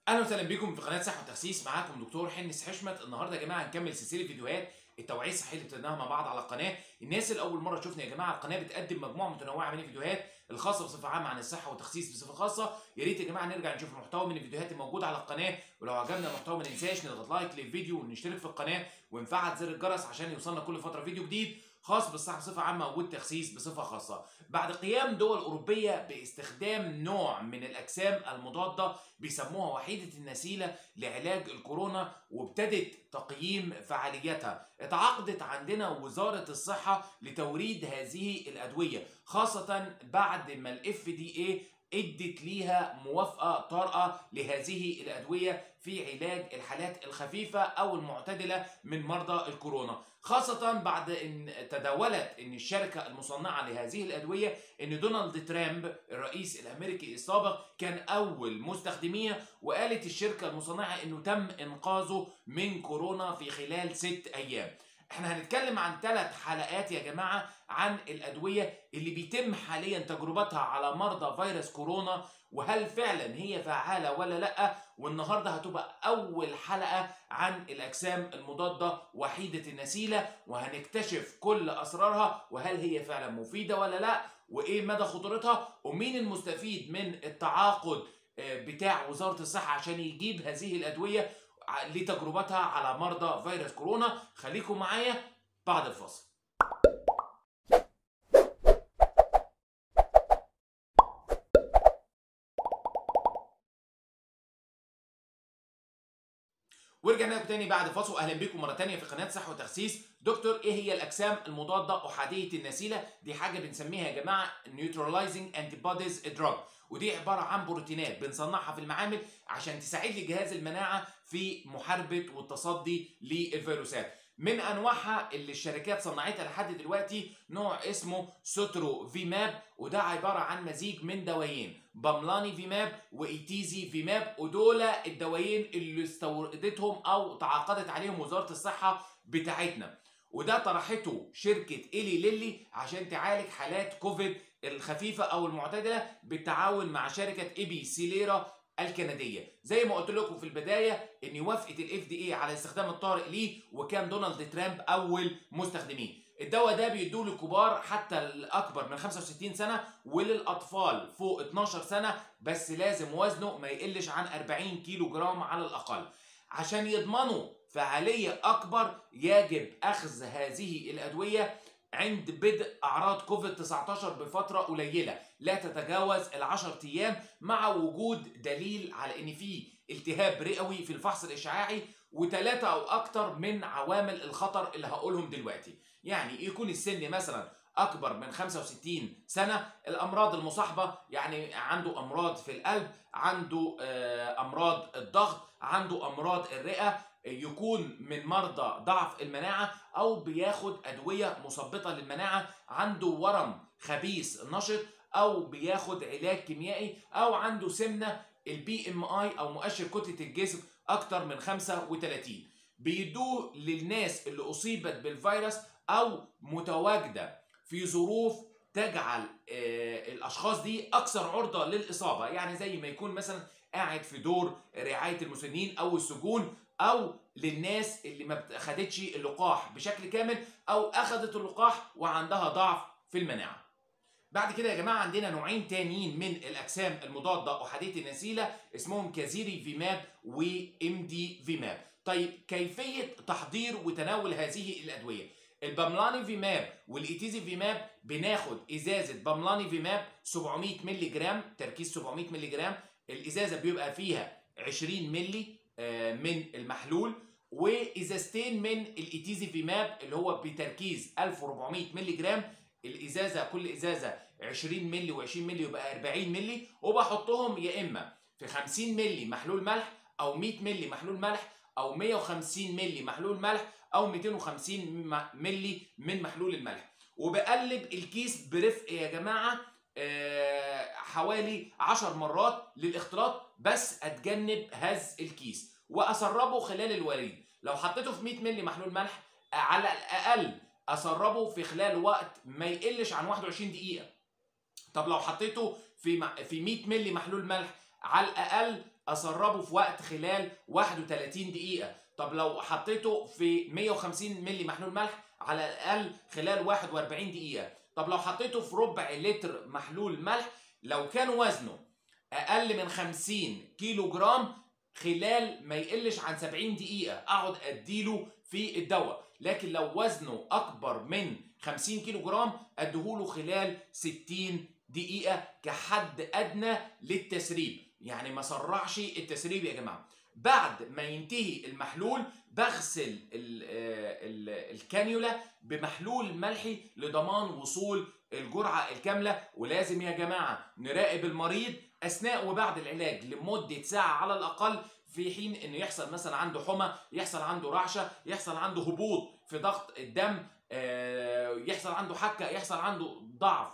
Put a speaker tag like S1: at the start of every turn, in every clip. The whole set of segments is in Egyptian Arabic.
S1: اهلا وسهلا بكم في قناه صحه وتخسيس معاكم دكتور حنس حشمت النهارده يا جماعه هنكمل سلسله فيديوهات التوعيه الصحيه اللي ابتديناها مع بعض على القناه الناس اللي اول مره تشوفنا يا جماعه القناه بتقدم مجموعه متنوعه من الفيديوهات الخاصه بصفه عامه عن الصحه والتخسيس بصفه خاصه يا ريت يا جماعه نرجع نشوف المحتوى من الفيديوهات الموجوده على القناه ولو عجبنا المحتوى ما ننساش نضغط لايك للفيديو ونشترك في القناه ونفعل زر الجرس عشان يوصلنا كل فتره فيديو جديد خاص بالصحه بصفه عامه والتخسيس بصفه خاصه بعد قيام دول اوروبيه باستخدام نوع من الاجسام المضاده بيسموها وحيده النسيله لعلاج الكورونا وابتدت تقييم فعاليتها اتعاقدت عندنا وزاره الصحه لتوريد هذه الادويه خاصه بعد ما الاف دي اي ادت ليها موافقه طارئه لهذه الادويه في علاج الحالات الخفيفه او المعتدله من مرضى الكورونا خاصه بعد ان تداولت ان الشركه المصنعه لهذه الادويه ان دونالد ترامب الرئيس الامريكي السابق كان اول مستخدميها وقالت الشركه المصنعه انه تم انقاذه من كورونا في خلال ست ايام احنا هنتكلم عن ثلاث حلقات يا جماعه عن الادويه اللي بيتم حاليا تجربتها على مرضى فيروس كورونا وهل فعلا هي فعاله ولا لا والنهارده هتبقى اول حلقه عن الاجسام المضاده وحيده النسيله وهنكتشف كل اسرارها وهل هي فعلا مفيده ولا لا وايه مدى خطورتها ومين المستفيد من التعاقد بتاع وزاره الصحه عشان يجيب هذه الادويه لتجربتها على مرضى فيروس كورونا خليكم معايا بعد الفاصل ورجعنا لكم تاني بعد فاصل واهلا بكم مره تانيه في قناه صحه وتخسيس دكتور ايه هي الاجسام المضاده احاديه النسيله دي حاجه بنسميها يا جماعه نيوتراليزنج انتي بوديز دراج ودي عباره عن بروتينات بنصنعها في المعامل عشان تساعد لي جهاز المناعه في محاربه والتصدي للفيروسات من انواعها اللي الشركات صنعتها لحد دلوقتي نوع اسمه سوترو فيماب وده عباره عن مزيج من دوايين باملاني فيماب وايتيزي فيماب ودول الدوايين اللي استوردتهم او تعاقدت عليهم وزاره الصحه بتاعتنا وده طرحته شركه ايلي ليلي عشان تعالج حالات كوفيد الخفيفه او المعتدله بالتعاون مع شركه ايبي سيليرا الكنديه زي ما قلت لكم في البدايه ان وافقت الاف دي اي على استخدام الطارئ ليه وكان دونالد ترامب اول مستخدميه الدواء ده بيدوه للكبار حتى الاكبر من 65 سنه وللاطفال فوق 12 سنه بس لازم وزنه ما يقلش عن 40 كيلو جرام على الاقل عشان يضمنوا فعاليه اكبر يجب اخذ هذه الادويه عند بدء اعراض كوفيد 19 بفتره قليله لا تتجاوز ال10 ايام مع وجود دليل على ان في التهاب رئوي في الفحص الاشعاعي وثلاثه او اكتر من عوامل الخطر اللي هقولهم دلوقتي يعني يكون السن مثلا اكبر من 65 سنه الامراض المصاحبه يعني عنده امراض في القلب عنده امراض الضغط عنده امراض الرئه يكون من مرضى ضعف المناعه او بياخد ادويه مثبطه للمناعه عنده ورم خبيث نشط او بياخد علاج كيميائي او عنده سمنه البي ام اي او مؤشر كتله الجسم اكتر من 35 بيدوه للناس اللي اصيبت بالفيروس او متواجده في ظروف تجعل الاشخاص دي اكثر عرضه للاصابه يعني زي ما يكون مثلا قاعد في دور رعايه المسنين او السجون او للناس اللي ما خدتش اللقاح بشكل كامل او اخذت اللقاح وعندها ضعف في المناعه بعد كده يا جماعه عندنا نوعين تانيين من الاجسام المضاده احاديه النسيله اسمهم كازيري فيماب وام دي فيماب طيب كيفيه تحضير وتناول هذه الادويه الباملاني فيماب والايتيزي فيماب بناخد ازازه باملاني فيماب 700 مللي جرام تركيز 700 مللي جرام الازازه بيبقى فيها 20 مللي من المحلول وازازتين من الايتيزي فيماب اللي هو بتركيز 1400 مللي جرام الازازه كل ازازه 20 مللي و20 مللي يبقى 40 مللي وبحطهم يا اما في 50 مللي محلول ملح او 100 مللي محلول ملح او 150 مللي محلول ملح او 250 مللي من محلول الملح وبقلب الكيس برفق يا جماعه حوالي 10 مرات للاختلاط بس اتجنب هز الكيس واسربه خلال الوريد لو حطيته في 100 مللي محلول ملح على الاقل اسربه في خلال وقت ما يقلش عن 21 دقيقه طب لو حطيته في في 100 مللي محلول ملح على الاقل اسربه في وقت خلال 31 دقيقه طب لو حطيته في 150 ملي محلول ملح على الاقل خلال 41 دقيقه طب لو حطيته في ربع لتر محلول ملح لو كان وزنه اقل من 50 كيلو جرام خلال ما يقلش عن 70 دقيقه اقعد اديله في الدواء لكن لو وزنه اكبر من 50 كيلو جرام اديهوله خلال 60 دقيقه كحد ادنى للتسريب يعني ما سرعش التسريب يا جماعه بعد ما ينتهي المحلول بغسل ال ال الكانيولا بمحلول ملحي لضمان وصول الجرعه الكامله ولازم يا جماعه نراقب المريض اثناء وبعد العلاج لمده ساعه على الاقل في حين انه يحصل مثلا عنده حمى يحصل عنده رعشه يحصل عنده هبوط في ضغط الدم يحصل عنده حكه يحصل عنده ضعف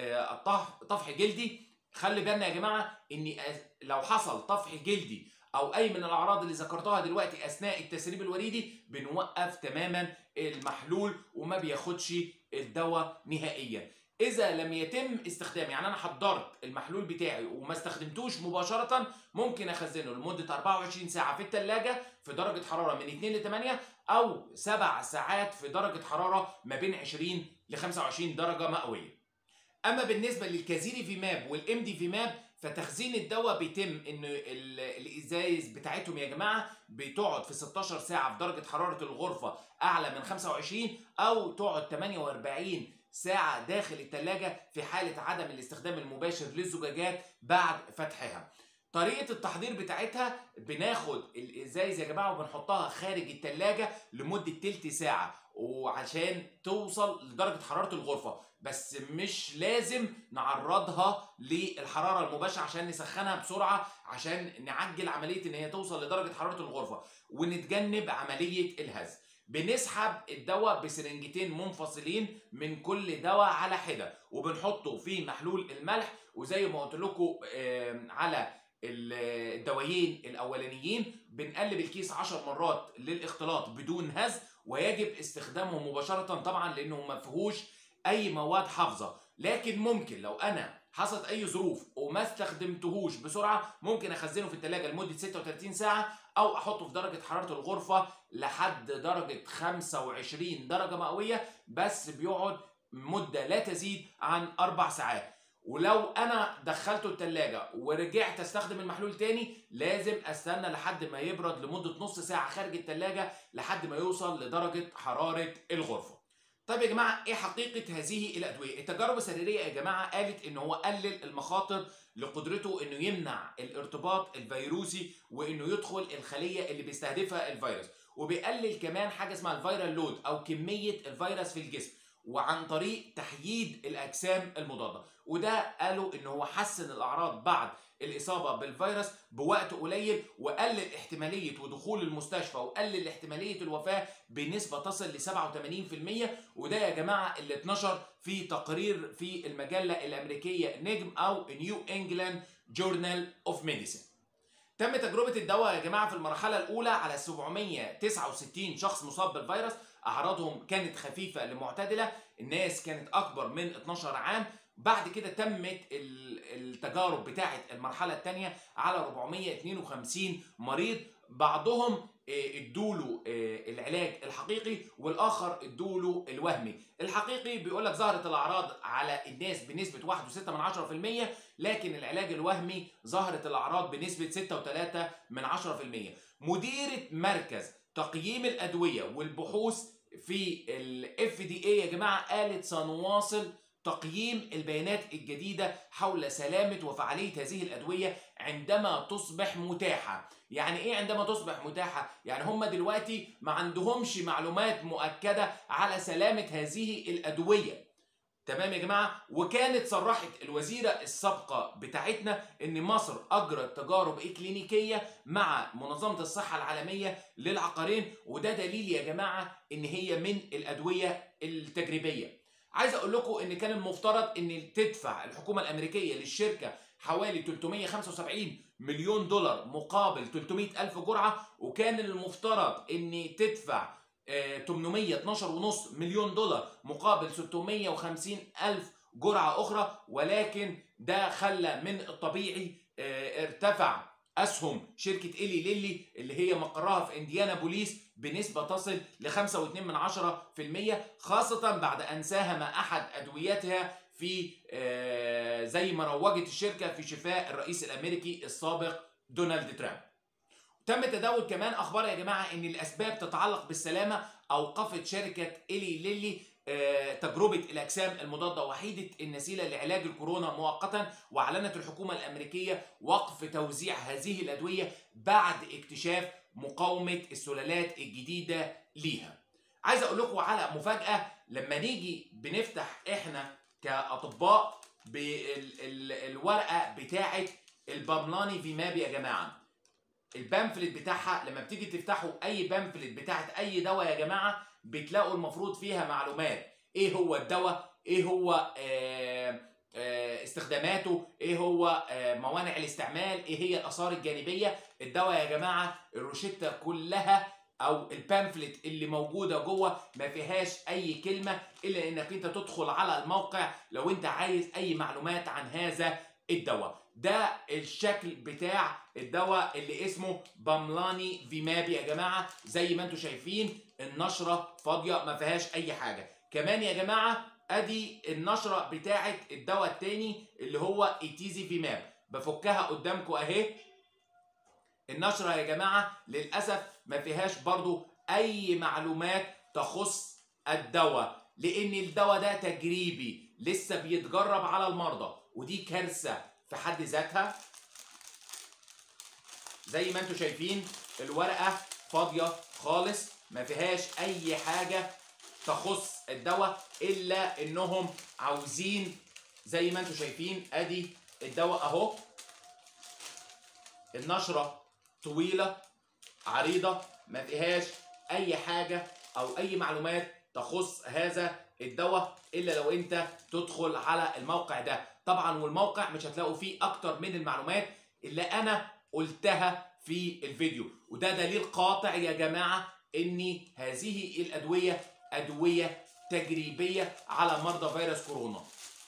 S1: طفح جلدي خلي بالنا يا جماعه ان لو حصل طفح جلدي او اي من الاعراض اللي ذكرتها دلوقتي اثناء التسريب الوريدي بنوقف تماما المحلول وما بياخدش الدواء نهائيا اذا لم يتم استخدامه يعني انا حضرت المحلول بتاعي وما استخدمتوش مباشره ممكن اخزنه لمده 24 ساعه في الثلاجه في درجه حراره من 2 ل 8 او 7 ساعات في درجه حراره ما بين 20 ل 25 درجه مئويه اما بالنسبه للكازيري في ماب والام دي في ماب فتخزين الدواء بيتم ان الازايز بتاعتهم يا جماعه بتقعد في 16 ساعه في درجه حراره الغرفه اعلى من 25 او تقعد 48 ساعه داخل الثلاجه في حاله عدم الاستخدام المباشر للزجاجات بعد فتحها طريقة التحضير بتاعتها بناخد الازايز يا جماعة وبنحطها خارج التلاجة لمدة تلت ساعة وعشان توصل لدرجة حرارة الغرفة بس مش لازم نعرضها للحرارة المباشرة عشان نسخنها بسرعة عشان نعجل عملية ان هي توصل لدرجة حرارة الغرفة ونتجنب عملية الهز بنسحب الدواء بسرنجتين منفصلين من كل دواء على حدة وبنحطه في محلول الملح وزي ما قلت لكم على الدوايين الاولانيين بنقلب الكيس 10 مرات للاختلاط بدون هز ويجب استخدامه مباشره طبعا لانه ما فيهوش اي مواد حافظه لكن ممكن لو انا حصلت اي ظروف وما استخدمتهوش بسرعه ممكن اخزنه في الثلاجه لمده 36 ساعه او احطه في درجه حراره الغرفه لحد درجه 25 درجه مئويه بس بيقعد مده لا تزيد عن اربع ساعات ولو انا دخلته التلاجة ورجعت استخدم المحلول تاني لازم استنى لحد ما يبرد لمدة نص ساعة خارج التلاجة لحد ما يوصل لدرجة حرارة الغرفة طيب يا جماعة ايه حقيقة هذه الادوية التجارب السريرية يا جماعة قالت ان هو قلل المخاطر لقدرته انه يمنع الارتباط الفيروسي وانه يدخل الخلية اللي بيستهدفها الفيروس وبيقلل كمان حاجة اسمها الفيرال لود او كمية الفيروس في الجسم وعن طريق تحييد الاجسام المضاده وده قالوا ان هو حسن الاعراض بعد الاصابه بالفيروس بوقت قليل وقلل احتماليه ودخول المستشفى وقلل احتماليه الوفاه بنسبه تصل ل 87% وده يا جماعه اللي اتنشر في تقرير في المجله الامريكيه نجم او نيو انجلاند جورنال اوف ميديسين تم تجربه الدواء يا جماعه في المرحله الاولى على 769 شخص مصاب بالفيروس اعراضهم كانت خفيفه لمعتدله الناس كانت اكبر من 12 عام بعد كده تمت التجارب بتاعه المرحله الثانيه على 452 مريض بعضهم ادوله العلاج الحقيقي والاخر ادوله الوهمي الحقيقي بيقول لك ظهرت الاعراض على الناس بنسبه 1.6 لكن العلاج الوهمي ظهرت الاعراض بنسبه 6.3 مديره مركز تقييم الادويه والبحوث في الاف دي اي يا جماعه قالت سنواصل تقييم البيانات الجديده حول سلامه وفعاليه هذه الادويه عندما تصبح متاحه يعني ايه عندما تصبح متاحه يعني هم دلوقتي ما عندهمش معلومات مؤكده على سلامه هذه الادويه تمام يا جماعه وكانت صرحت الوزيره السابقه بتاعتنا ان مصر اجرت تجارب اكلينيكيه مع منظمه الصحه العالميه للعقارين وده دليل يا جماعه ان هي من الادويه التجريبيه عايز اقول لكم ان كان المفترض ان تدفع الحكومه الامريكيه للشركه حوالي 375 مليون دولار مقابل 300 ألف جرعة وكان المفترض ان تدفع 812.5 مليون دولار مقابل 650 ألف جرعة أخرى ولكن ده خلى من الطبيعي ارتفع اسهم شركه ايلي ليلي اللي هي مقرها في انديانا بوليس بنسبه تصل ل 5.2% خاصه بعد ان ساهم احد ادويتها في آه، زي ما روجت الشركه في شفاء الرئيس الامريكي السابق دونالد ترامب. تم تداول كمان اخبار يا جماعه ان الاسباب تتعلق بالسلامه اوقفت شركه ايلي ليلي آه، تجربة الأجسام المضادة وحيدة النسيلة لعلاج الكورونا مؤقتا وأعلنت الحكومة الأمريكية وقف توزيع هذه الأدوية بعد اكتشاف مقاومة السلالات الجديدة ليها عايز أقول لكم على مفاجأة لما نيجي بنفتح إحنا كأطباء بالورقة بتاعة الباملاني فيماب يا جماعة البامفلت بتاعها لما بتيجي تفتحوا اي بامفلت بتاعت اي دواء يا جماعه بتلاقوا المفروض فيها معلومات ايه هو الدواء ايه هو آه آه استخداماته ايه هو آه موانع الاستعمال ايه هي الاثار الجانبيه الدواء يا جماعه الروشته كلها او البامفلت اللي موجوده جوه ما فيهاش اي كلمه الا انك انت تدخل على الموقع لو انت عايز اي معلومات عن هذا الدواء ده الشكل بتاع الدواء اللي اسمه باملاني فيماب يا جماعه زي ما انتم شايفين النشره فاضيه ما فيهاش اي حاجه كمان يا جماعه ادي النشره بتاعه الدواء التاني اللي هو ايتيزي فيماب بفكها قدامكم اهي النشره يا جماعه للاسف ما فيهاش برضو اي معلومات تخص الدواء لان الدواء ده تجريبي لسه بيتجرب على المرضى ودي كارثه في حد ذاتها زي ما انتم شايفين الورقه فاضيه خالص ما فيهاش اي حاجه تخص الدواء الا انهم عاوزين زي ما انتم شايفين ادي الدواء اهو النشره طويله عريضه ما فيهاش اي حاجه او اي معلومات تخص هذا الدواء الا لو انت تدخل على الموقع ده طبعا والموقع مش هتلاقوا فيه اكتر من المعلومات اللي انا قلتها في الفيديو وده دليل قاطع يا جماعه ان هذه الادويه ادويه تجريبيه على مرضى فيروس كورونا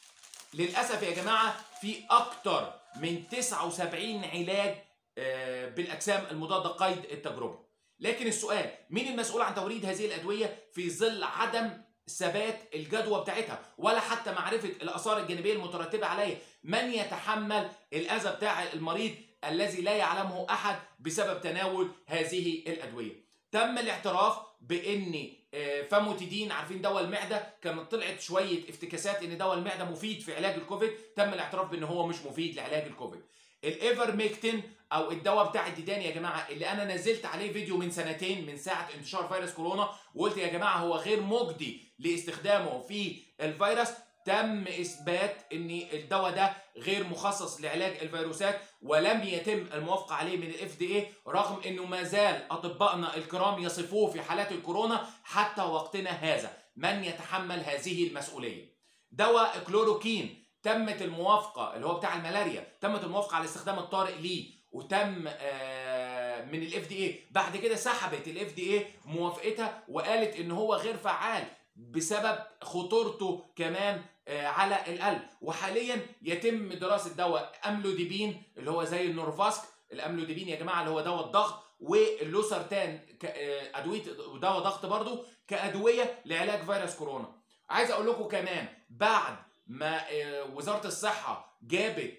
S1: للاسف يا جماعه في اكتر من 79 علاج بالاجسام المضاده قيد التجربه لكن السؤال مين المسؤول عن توريد هذه الادويه في ظل عدم ثبات الجدوى بتاعتها ولا حتى معرفه الاثار الجانبيه المترتبه عليها من يتحمل الاذى بتاع المريض الذي لا يعلمه احد بسبب تناول هذه الادويه تم الاعتراف بان فاموتيدين عارفين دواء المعده كانت طلعت شويه افتكاسات ان دواء المعده مفيد في علاج الكوفيد تم الاعتراف بان هو مش مفيد لعلاج الكوفيد الايفرميكتين او الدواء بتاع الديدان يا جماعه اللي انا نزلت عليه فيديو من سنتين من ساعه انتشار فيروس كورونا وقلت يا جماعه هو غير مجدي لاستخدامه في الفيروس تم اثبات ان الدواء ده غير مخصص لعلاج الفيروسات ولم يتم الموافقه عليه من الاف دي اي رغم انه ما زال اطبائنا الكرام يصفوه في حالات الكورونا حتى وقتنا هذا من يتحمل هذه المسؤوليه دواء كلوروكين تمت الموافقه اللي هو بتاع الملاريا تمت الموافقه على الاستخدام الطارئ ليه وتم آه من الاف دي اي بعد كده سحبت الاف دي اي موافقتها وقالت ان هو غير فعال بسبب خطورته كمان آه على القلب وحاليا يتم دراسه دواء املوديبين اللي هو زي النورفاسك الاملوديبين يا جماعه اللي هو دواء الضغط واللوسرتان ادويه دواء ضغط برضو كادويه لعلاج فيروس كورونا عايز اقول لكم كمان بعد ما وزاره الصحه جابت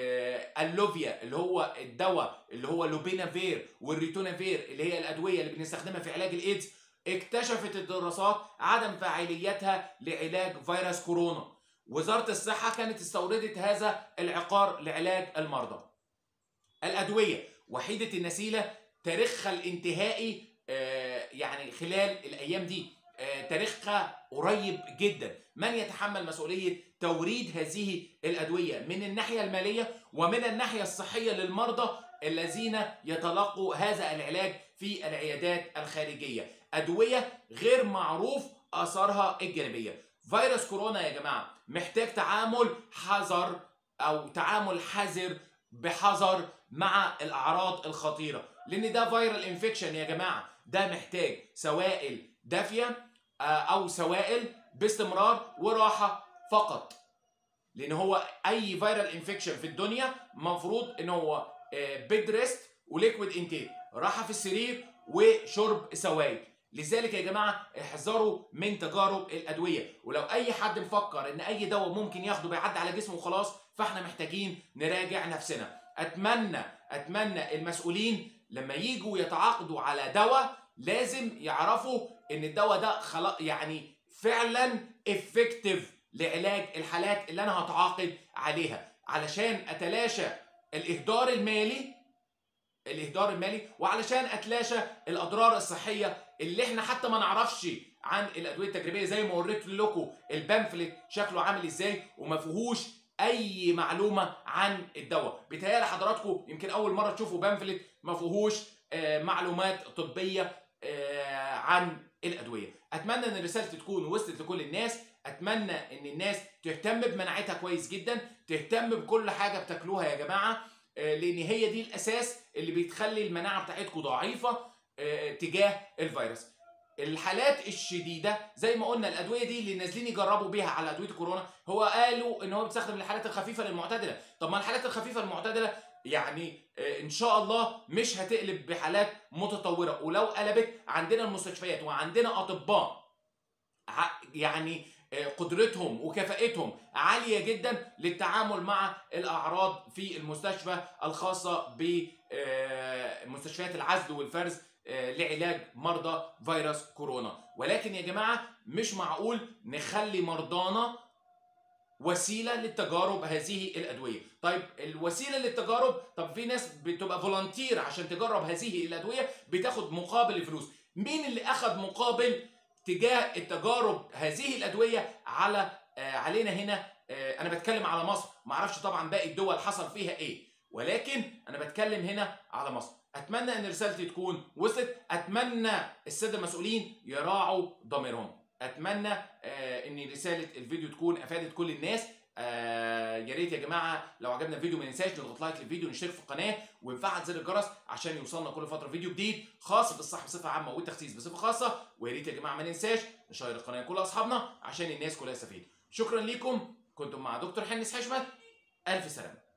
S1: اللوفيا اللي هو الدواء اللي هو لوبينافير والريتونافير اللي هي الادويه اللي بنستخدمها في علاج الايدز اكتشفت الدراسات عدم فاعليتها لعلاج فيروس كورونا وزاره الصحه كانت استوردت هذا العقار لعلاج المرضى الادويه وحيده النسيله تاريخها الانتهائي يعني خلال الايام دي تاريخها قريب جدا من يتحمل مسؤولية توريد هذه الأدوية من الناحية المالية ومن الناحية الصحية للمرضى الذين يتلقوا هذا العلاج في العيادات الخارجية أدوية غير معروف آثارها الجانبية فيروس كورونا يا جماعة محتاج تعامل حذر أو تعامل حذر بحذر مع الأعراض الخطيرة لأن ده فيرال انفكشن يا جماعة ده محتاج سوائل دافية او سوائل باستمرار وراحه فقط لان هو اي فيرال انفكشن في الدنيا مفروض ان هو بيد ريست وليكويد انتيك راحه في السرير وشرب سوائل لذلك يا جماعه احذروا من تجارب الادويه ولو اي حد مفكر ان اي دواء ممكن ياخده بيعدي على جسمه وخلاص فاحنا محتاجين نراجع نفسنا اتمنى اتمنى المسؤولين لما يجوا يتعاقدوا على دواء لازم يعرفوا ان الدواء ده خلاص يعني فعلا افكتيف لعلاج الحالات اللي انا هتعاقد عليها علشان اتلاشى الاهدار المالي الاهدار المالي وعلشان اتلاشى الاضرار الصحيه اللي احنا حتى ما نعرفش عن الادويه التجريبيه زي ما وريت لكم البامفلت شكله عامل ازاي وما فيهوش اي معلومه عن الدواء بيتهيألي حضراتكم يمكن اول مره تشوفوا بامفلت ما فيهوش آه، معلومات طبيه آه، عن الادويه اتمنى ان رسالتي تكون وصلت لكل الناس اتمنى ان الناس تهتم بمناعتها كويس جدا تهتم بكل حاجه بتاكلوها يا جماعه آه، لان هي دي الاساس اللي بيتخلي المناعه بتاعتكم ضعيفه آه، تجاه الفيروس الحالات الشديده زي ما قلنا الادويه دي اللي نازلين يجربوا بيها على ادويه الكورونا هو قالوا ان هو بيستخدم للحالات الخفيفه للمعتدله طب ما الحالات الخفيفه المعتدله يعني آه، ان شاء الله مش هتقلب بحالات متطوره ولو قلبت عندنا المستشفيات وعندنا اطباء ع- يعني آه، قدرتهم وكفاءتهم عاليه جدا للتعامل مع الاعراض في المستشفى الخاصه بمستشفيات العزل والفرز آه، لعلاج مرضى فيروس كورونا ولكن يا جماعه مش معقول نخلي مرضانا وسيله للتجارب هذه الادويه طيب الوسيله للتجارب طب في ناس بتبقى فولنتير عشان تجرب هذه الادويه بتاخد مقابل الفلوس مين اللي اخذ مقابل تجاه التجارب هذه الادويه على آه علينا هنا آه انا بتكلم على مصر معرفش طبعا باقي الدول حصل فيها ايه ولكن انا بتكلم هنا على مصر اتمنى ان رسالتي تكون وصلت اتمنى الساده المسؤولين يراعوا ضميرهم اتمنى آه ان رساله الفيديو تكون افادت كل الناس آه يا ريت يا جماعه لو عجبنا الفيديو ما ننساش نضغط لايك للفيديو ونشترك في القناه ونفعل زر الجرس عشان يوصلنا كل فتره فيديو جديد خاص بالصحه بصفه عامه والتخسيس بصفه خاصه ويا ريت يا جماعه ما ننساش نشير القناه لكل اصحابنا عشان الناس كلها تستفيد شكرا ليكم كنتم مع دكتور حنس حشمت الف سلامه